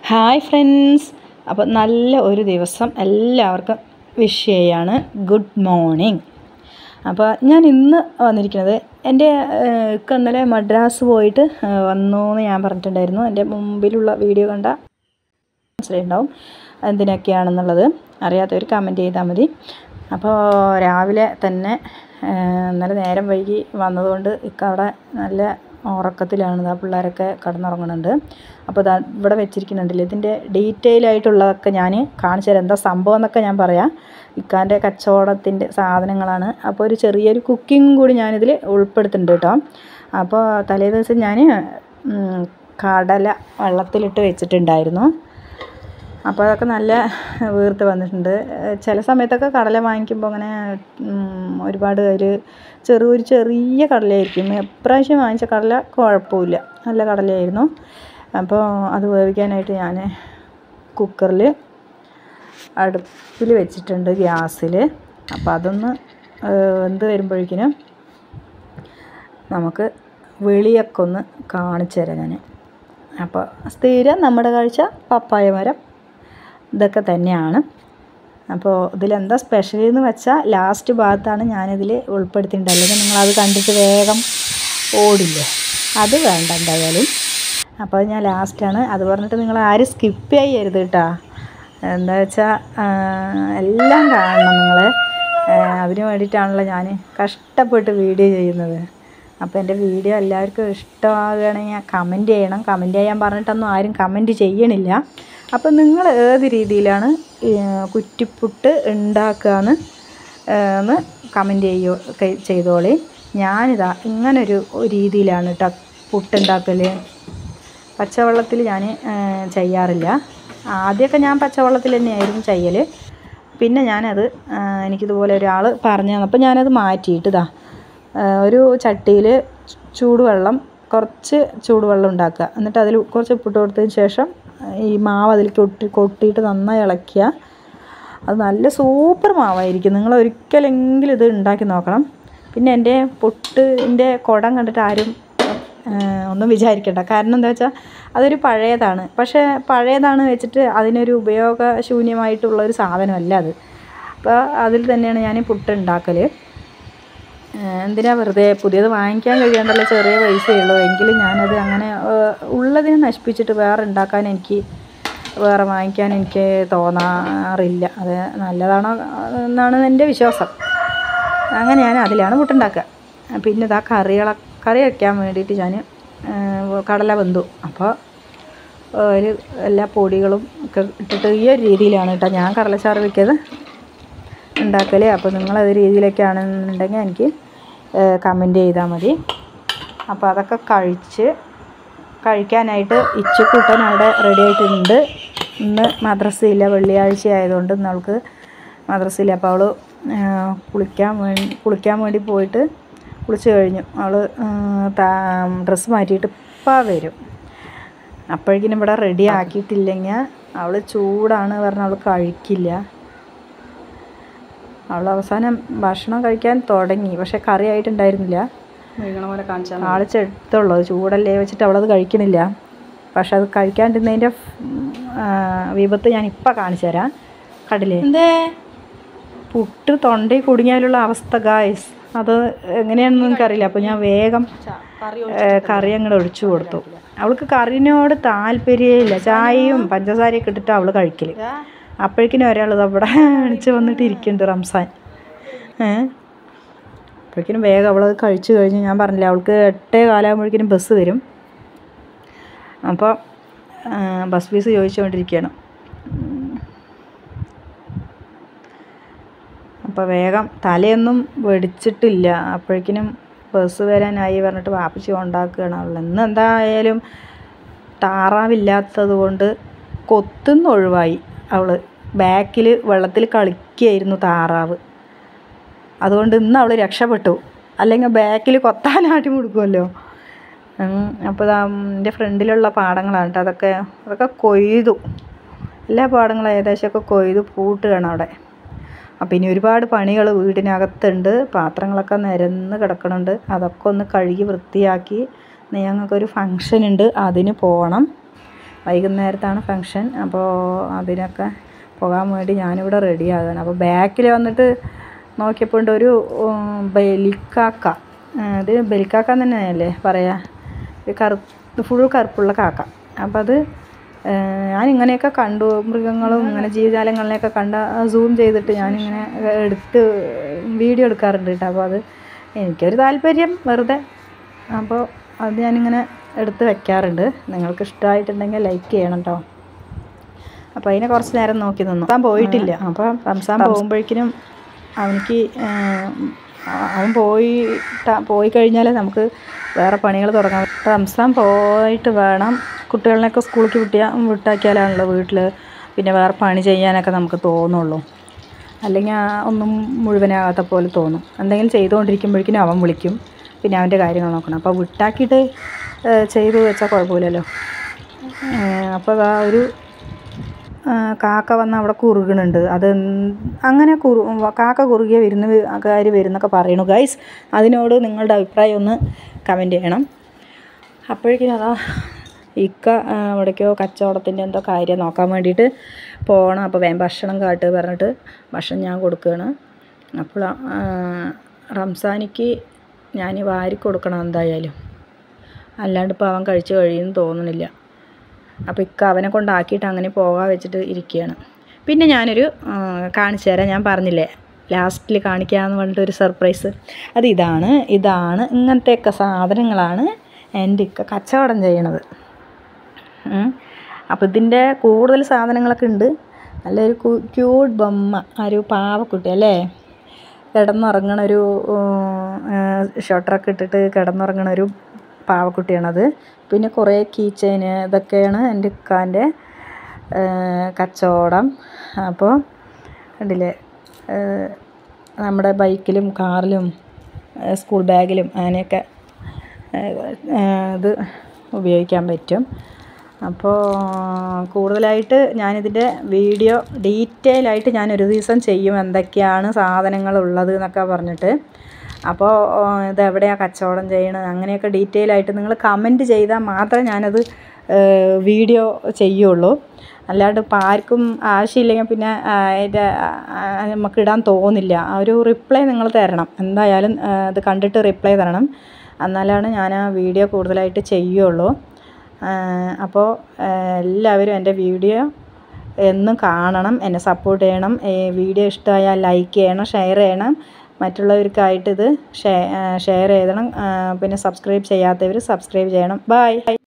Hi friends അപ്പോൾ നല്ല ഒരു ദിവസം എല്ലാവർക്കും വിഷ് ചെയ്യാണ് ഗുഡ് മോർണിംഗ് അപ്പോൾ ഞാൻ ഇന്ന് വന്നിരിക്കുന്നത് എൻ്റെ ഇക്ക ഇന്നലെ മദ്രാസ് പോയിട്ട് ആ, വന്നു എന്ന് ഞാൻ പറഞ്ഞിട്ടുണ്ടായിരുന്നു എൻ്റെ മുമ്പിലുള്ള വീഡിയോ കണ്ട മനസ്സിലായിട്ടുണ്ടാവും എന്തിനൊക്കെയാണെന്നുള്ളത് അറിയാത്തവർ കമൻറ്റ് ചെയ്താൽ മതി അപ്പോൾ രാവിലെ തന്നെ ആ, ഇന്നലെ നേരം വൈകി വന്നതുകൊണ്ട് ഇക്ക അവിടെ നല്ല ഉറക്കത്തിലാണ് ആ പിള്ളേരൊക്കെ കിടന്നുറങ്ങുന്നുണ്ട് അപ്പോൾ ഇതാ ഇവിടെ വെച്ചിരിക്കുന്നുണ്ടല്ലോ ഇതിൻ്റെ ഡീറ്റെയിൽ ആയിട്ടുള്ളതൊക്കെ ഞാൻ കാണിച്ചു തരാം എന്താ സംഭവം എന്നൊക്കെ ഞാൻ പറയാം ഇക്കാൻ്റെ കച്ചവടത്തിൻ്റെ സാധനങ്ങളാണ് അപ്പോൾ ഒരു ചെറിയൊരു കുക്കിംഗ് കൂടി ഞാനിതിൽ ഉൾപ്പെടുത്തുന്നുണ്ട് കേട്ടോ അപ്പോൾ തലേ ദിവസം ഞാൻ ഉം, കടല വെള്ളത്തിലിട്ട് വെച്ചിട്ടുണ്ടായിരുന്നു അപ്പോൾ അതൊക്കെ നല്ല വീർത്ത് വന്നിട്ടുണ്ട് ഏഹ് ചില സമയത്തൊക്കെ കടല വാങ്ങിക്കുമ്പോൾ അങ്ങനെ ഉം, ഒരുപാട് ഒരു ചെറു ഒരു ചെറിയ കടലയായിരിക്കും എപ്രാവശ്യം വാങ്ങിച്ച കടല കുഴപ്പമില്ല നല്ല കടലയായിരുന്നു അപ്പോൾ അത് വേവിക്കാനായിട്ട് ഞാൻ കുക്കറിൽ അടുപ്പിൽ വെച്ചിട്ടുണ്ട് ഗ്യാസിൽ അപ്പോൾ അതൊന്ന് ഏഹ് വെന്ത് വരുമ്പോഴേക്കിനും നമുക്ക് വെളിയൊക്കെ ഒന്ന് കാണിച്ചു തരാം ഞാൻ അപ്പോൾ സ്ഥിരം നമ്മുടെ കാഴ്ച പപ്പായ മരം ഇതൊക്കെ തന്നെയാണ് അപ്പോൾ ഇതിലെന്താ സ്പെഷ്യൽ എന്ന് വെച്ചാൽ ലാസ്റ്റ് ഭാഗത്താണ് ഞാനിതിൽ ഉൾപ്പെടുത്തിയിട്ടുണ്ട് അല്ലെങ്കിൽ നിങ്ങളത് കണ്ടിട്ട് വേഗം ഓടില്ലേ അത് വേണ്ട എന്തായാലും അപ്പോൾ ഞാൻ ലാസ്റ്റാണ് അത് പറഞ്ഞിട്ട് നിങ്ങൾ ആരും സ്കിപ്പ് ചെയ്യരുത് കേട്ടോ എന്താ വെച്ചാൽ എല്ലാം കാണണം നിങ്ങൾ അതിന് വേണ്ടിയിട്ടാണല്ലോ ഞാൻ കഷ്ടപ്പെട്ട് വീഡിയോ ചെയ്യുന്നത് അപ്പോൾ എൻ്റെ വീഡിയോ എല്ലാവർക്കും ഇഷ്ടമാകുകയാണെങ്കിൽ കമൻറ്റ് ചെയ്യണം കമൻറ്റ് ചെയ്യാൻ പറഞ്ഞിട്ടൊന്നും ആരും കമൻറ്റ് ചെയ്യണില്ല അപ്പോൾ നിങ്ങൾ ഏത് രീതിയിലാണ് ഈ കുറ്റിപ്പുട്ട് ഉണ്ടാക്കുകയെന്ന് എന്ന് കമൻറ്റ് ചെയ്യോ ക- ചെയ്തോളി ഞാനിതാ ഇങ്ങനൊരു രീതിയിലാണ് കേട്ടോ പുട്ടുണ്ടാക്കൽ പച്ചവെള്ളത്തിൽ ഞാൻ ചെയ്യാറില്ല ആദ്യമൊക്കെ ഞാൻ പച്ചവെള്ളത്തിൽ തന്നെയായിരുന്നു ചെയ്യൽ പിന്നെ ഞാനത് ആ, എനിക്കിതുപോലെ ഒരാൾ പറഞ്ഞു തന്നപ്പോൾ ഞാനത് മാറ്റിയിട്ട് ഇതാ ആ, ഒരു ചട്ടിയിൽ ചൂടുവെള്ളം കുറച്ച് ചൂടുവെള്ളം ഉണ്ടാക്കുക എന്നിട്ട് അതിൽ കുറച്ച് ഉപ്പിട്ട് കൊടുത്തതിന് ശേഷം ഈ മാവ് അതിലേക്ക് കൊട്ടി കൊട്ടിയിട്ട് നന്നായി ഇളക്കുക അത് നല്ല സൂപ്പർ മാവായിരിക്കും നിങ്ങൾ ഒരിക്കലെങ്കിലും ഇത് ഉണ്ടാക്കി നോക്കണം പിന്നെ എൻ്റെ പുട്ടിൻ്റെ കുടം കണ്ടിട്ട് ആരും ആ, ഒന്നും വിചാരിക്കണ്ട കാരണം എന്താ വെച്ചാൽ അതൊരു പഴയതാണ് പക്ഷേ പഴയതാണ് വെച്ചിട്ട് അതിനൊരു ഉപയോഗശൂന്യമായിട്ടുള്ള ഒരു സാധനമല്ല അത് അപ്പോൾ അതിൽ തന്നെയാണ് ഞാൻ പുട്ട് ഉണ്ടാക്കൽ എന്തിനാ വെറുതെ പുതിയത് വാങ്ങിക്കാൻ കഴിയാണ്ടല്ലോ ചെറിയ പൈസയേ ഉള്ളൂ എങ്കിലും ഞാനത് അങ്ങനെ ഏഹ്, ഉള്ളതിനെ നശിപ്പിച്ചിട്ട് വേറെ ഉണ്ടാക്കാൻ എനിക്ക് വേറെ വാങ്ങിക്കാൻ എനിക്ക് തോന്നാറില്ല അത് നല്ലതാണോ എന്നാണ് എൻ്റെ വിശ്വാസം അങ്ങനെ ഞാൻ അതിലാണ് പുട്ടുണ്ടാക്കുക പിന്നെ ഇതാ കറികളെ കറി വയ്ക്കാൻ വേണ്ടിയിട്ട് ഞാൻ കടല വെന്തു അപ്പോൾ ഒരു എല്ലാ പൊടികളും ഒക്കെ ഇട്ടിട്ട് ഈ ഒരു രീതിയിലാണ് കേട്ടോ ഞാൻ കടലച്ചാറ് വെക്കിയത് ഉണ്ടാക്കൽ അപ്പോൾ നിങ്ങളത് രീതിയിലൊക്കെ ആണെന്നുണ്ടെങ്കിൽ എനിക്ക് കമൻറ്റ് ചെയ്താൽ മതി അപ്പോൾ അതൊക്കെ കഴിച്ച് കഴിക്കാനായിട്ട് ഇച്ചുക്കൂട്ടൻ അവിടെ റെഡി ആയിട്ടുണ്ട് ഇന്ന് മദ്രസയില്ല വെള്ളിയാഴ്ച ആയതുകൊണ്ട് ഇന്ന് അവൾക്ക് മദ്രസയില്ല അപ്പോൾ അവൾ കുളിക്കാൻ വേണ്ടി കുളിക്കാൻ വേണ്ടി പോയിട്ട് കുളിച്ച് കഴിഞ്ഞു അവൾ ഡ്രസ്സ് മാറ്റിയിട്ട് ഇപ്പം വരും അപ്പോഴേക്കിനും ഇവിടെ റെഡി ആക്കിയിട്ടില്ലെങ്കിൽ അവൾ ചൂടാണ് പറഞ്ഞാൽ അവൾ കഴിക്കില്ല അവൾ അവസാനം ഭക്ഷണം കഴിക്കാൻ തുടങ്ങി പക്ഷെ കറി ആയിട്ടുണ്ടായിരുന്നില്ല വീണ പോലെ കാണിച്ചാൽ ആൾ ചെടുത്തുള്ളൂ അത് ചൂടല്ലേ വെച്ചിട്ട് അവളത് കഴിക്കണില്ല പക്ഷെ അത് കഴിക്കാണ്ടിരുന്നതിൻ്റെ വിപത്ത് ഞാൻ ഇപ്പം കാണിച്ചു തരാം കണ്ടില്ലേ എന്തേ പുട്ട് തൊണ്ടയിൽ കുടുങ്ങിയാലുള്ള അവസ്ഥ ഗായ്സ് അത് എങ്ങനെയാണെന്ന് എനിക്കറിയില്ല അപ്പോൾ ഞാൻ വേഗം കറി ഏ, കറി അങ്ങോട്ട് ഒഴിച്ചു കൊടുത്തു അവൾക്ക് കറിനോട് താല്പര്യമില്ല ചായയും പഞ്ചസാരയൊക്കെ ഇട്ടിട്ട് അവൾ കഴിക്കൽ അപ്പോഴേക്കിനും ഒരാൾ അവിടെ അണിച്ച് വന്നിട്ട് ഇരിക്കുന്നുണ്ട് റംസാൻ ഏ അപ്പോഴേക്കിനും വേഗം അവളത് കഴിച്ചു കഴിഞ്ഞ് ഞാൻ പറഞ്ഞില്ല അവൾക്ക് എട്ടേ കാലാകുമ്പോഴേക്കിനും ബസ് വരും അപ്പോൾ ബസ് ഫീസ് ചോദിച്ചുകൊണ്ടിരിക്കുകയാണ് അപ്പോൾ വേഗം തലയൊന്നും വെടിച്ചിട്ടില്ല അപ്പോഴേക്കിനും ബസ് വരാനായി പറഞ്ഞിട്ട് വാപ്പിച്ച് കൊണ്ടാക്കുകയാണ് അവൾ ഇന്ന് എന്തായാലും താറാവില്ലാത്തത് കൊണ്ട് കൊത്തുന്ന ഒഴിവായി അവൾ ബാക്കിൽ വെള്ളത്തിൽ കളിക്കുകയായിരുന്നു താറാവ് അതുകൊണ്ട് ഇന്ന് അവൾ രക്ഷപ്പെട്ടു അല്ലെങ്കിൽ ബാക്കിൽ കൊത്താനാട്ടി മുടുക്കുമല്ലോ അപ്പോൾ ഇതാ എൻ്റെ ഫ്രണ്ടിലുള്ള പാടങ്ങളാണ് കേട്ടോ അതൊക്കെ അതൊക്കെ കൊയ്തു എല്ലാ പാടങ്ങളും ഏകദേശമൊക്കെ കൊയ്തു പൂട്ടുകയാണ് അവിടെ അപ്പം ഇനി ഒരുപാട് പണികൾ വീടിനകത്തുണ്ട് പാത്രങ്ങളൊക്കെ നിരന്ന് കിടക്കണുണ്ട് അതൊക്കെ ഒന്ന് കഴുകി വൃത്തിയാക്കി ഇന്ന് ഞങ്ങൾക്കൊരു ഫങ്ഷൻ ഉണ്ട് അതിന് പോകണം വൈകുന്നേരത്താണ് ഫങ്ഷൻ അപ്പോൾ അതിനൊക്കെ പോകാൻ വേണ്ടി ഞാനിവിടെ റെഡി ആകുകയാണ് അപ്പോൾ ബാക്കിൽ വന്നിട്ട് നോക്കിയപ്പോൾ ഉണ്ട് ഒരു ഉം, ബലിക്കാക്ക ആ, ഇത് ബലിക്കാക്ക എന്ന് തന്നെയല്ലേ പറയാ ഒരു കറുപ്പ് ഫുൾ കറുപ്പുള്ള കാക്ക അപ്പോൾ അത് ഏഹ്, ഞാനിങ്ങനെയൊക്കെ കണ്ടു മൃഗങ്ങളും ഇങ്ങനെ ജീവജാലങ്ങളിനെയൊക്കെ കണ്ട സൂം ചെയ്തിട്ട് ഞാനിങ്ങനെ എടുത്ത് വീഡിയോ എടുക്കാറുണ്ട് കേട്ടോ അപ്പോൾ അത് എനിക്കൊരു താല്പര്യം വെറുതെ അപ്പോൾ അത് ഞാനിങ്ങനെ എടുത്ത് വെക്കാറുണ്ട് നിങ്ങൾക്ക് ഇഷ്ടമായിട്ടുണ്ടെങ്കിൽ ലൈക്ക് ചെയ്യണം കേട്ടോ അപ്പോൾ അതിനെ കുറച്ച് നേരം നോക്കി നിന്നു റംസാൻ പോയിട്ടില്ല അപ്പോൾ റംസാൻ പോകുമ്പോഴേക്കിനും അവനിക്ക് ഏഹ്, അവൻ പോയി പോയി കഴിഞ്ഞാൽ നമുക്ക് വേറെ പണികൾ തുടങ്ങാം റംസാൻ പോയിട്ട് വേണം കുട്ടികളിനെയൊക്കെ സ്കൂളിലേക്ക് വിട്ടിയാ വിട്ടാക്കിയാലാണല്ലോ വീട്ടിൽ പിന്നെ വേറെ പണി ചെയ്യാനൊക്കെ നമുക്ക് തോന്നുള്ളൂ അല്ലെങ്കിൽ ആ ഒന്നും മുഴുവനാകാത്ത പോലെ തോന്നും എന്തെങ്കിലും ചെയ്തുകൊണ്ടിരിക്കുമ്പോഴേക്കിനും അവൻ വിളിക്കും പിന്നെ അവൻ്റെ കാര്യങ്ങൾ നോക്കണം അപ്പോൾ വിട്ടാക്കിയിട്ട് ഏഹ്, ചെയ്തു വെച്ചാൽ കുഴപ്പമില്ലല്ലോ ഏഹ്, അപ്പോൾ ആ ഒരു ആ, കാക്ക വന്ന് അവിടെ കുറുകണുണ്ട് അത് എന്ത്- അങ്ങനെ കുറു കാക്ക കുറുകിയ വിരുന്നുകാർ വരുന്നൊക്കെ പറയണു ഗൈസ് അതിനോട് നിങ്ങളുടെ അഭിപ്രായം ഒന്ന് കമൻറ്റ് ചെയ്യണം അപ്പോഴേക്കും അതാ ഇക്ക ആ, എവിടേക്കോ കച്ചവടത്തിൻ്റെ എന്തോ കാര്യം നോക്കാൻ വേണ്ടിയിട്ട് പോകണം അപ്പോൾ വേഗം ഭക്ഷണം കാട്ട് പറഞ്ഞിട്ട് ഭക്ഷണം ഞാൻ കൊടുക്കുകയാണ് അപ്പോൾ ആ, റംസാനിക്ക് ഞാൻ വാരി കൊടുക്കണം എന്തായാലും അല്ലാണ്ട് ഇപ്പോൾ അവൻ കഴിച്ച് കഴിയുമെന്ന് തോന്നണില്ല അപ്പോൾ ഇക്ക അവനെ കൊണ്ടാക്കിയിട്ട് അങ്ങനെ പോകാൻ വെച്ചിട്ട് ഇരിക്കുകയാണ് പിന്നെ ഞാനൊരു ആ, കാണിച്ചു തരാം ഞാൻ പറഞ്ഞില്ലേ ലാസ്റ്റിൽ കാണിക്കാമെന്ന് പറഞ്ഞിട്ട് ഒരു സർപ്രൈസ് അത് ഇതാണ് ഇതാണ് ഇങ്ങനത്തെയൊക്കെ സാധനങ്ങളാണ് എൻ്റെ ഇക്ക കച്ചവടം ചെയ്യണത് ഉം. അപ്പോൾ ഇതിൻ്റെ കൂടുതൽ സാധനങ്ങളൊക്കെ ഉണ്ട് നല്ലൊരു ക്യൂട്ട് ബൊമ്മ ആ ഒരു പാവക്കുട്ടി അല്ലേ കിടന്നുറങ്ങണ ഒരു ഷോട്ടറൊക്കെ ഇട്ടിട്ട് കിടന്നുറങ്ങണ ഒരു പാവക്കുട്ടിയാണത് പിന്നെ കുറേ കീ ചെയിന് ഇതൊക്കെയാണ് എൻ്റെ ഇക്കാൻ്റെ കച്ചവടം അപ്പോൾ കണ്ടില്ലേ ഏഹ് നമ്മുടെ ബൈക്കിലും കാറിലും ഏഹ് സ്കൂൾ ബാഗിലും അങ്ങനെയൊക്കെ ഏഹ് ഏഹ് ഇത് ഉപയോഗിക്കാൻ പറ്റും അപ്പോൾ കൂടുതലായിട്ട് ഞാനിതിൻ്റെ വീഡിയോ ഡീറ്റെയിൽ ആയിട്ട് ഞാൻ ഒരു ദിവസം ചെയ്യും എന്തൊക്കെയാണ് സാധനങ്ങൾ ഉള്ളത് എന്നൊക്കെ പറഞ്ഞിട്ട് അപ്പോൾ ഇത് എവിടെയാണ് കച്ചവടം ചെയ്യണത് അങ്ങനെയൊക്കെ ഡീറ്റെയിൽ ആയിട്ട് നിങ്ങൾ കമൻറ്റ് ചെയ്താൽ മാത്രമേ ഞാനത് ഏഹ് വീഡിയോ ചെയ്യുള്ളൂ അല്ലാണ്ട് ഇപ്പോൾ ആർക്കും ആവശ്യമില്ലെങ്കിൽ പിന്നെ ആ, അതിൻ്റെ ആ, നമുക്ക് ഇടാൻ തോന്നില്ല ആ ഒരു റിപ്ലൈ നിങ്ങൾ തരണം എന്തായാലും ആ, അത് കണ്ടിട്ട് റിപ്ലൈ തരണം എന്നാലാണ് ഞാൻ ആ വീഡിയോ കൂടുതലായിട്ട് ചെയ്യുള്ളൂ ആ, അപ്പോൾ ആ, എല്ലാവരും എൻ്റെ വീഡിയോ എന്നും കാണണം എന്നെ സപ്പോർട്ട് ചെയ്യണം ഈ വീഡിയോ ഇഷ്ടമായാൽ ലൈക്ക് ചെയ്യണം ഷെയർ ചെയ്യണം മറ്റുള്ളവർക്കായിട്ട് ഇത് ഷെയർ ചെയ്യണം ആ, പിന്നെ സബ്സ്ക്രൈബ് ചെയ്യാത്തവർ സബ്സ്ക്രൈബ് ചെയ്യണം ബൈ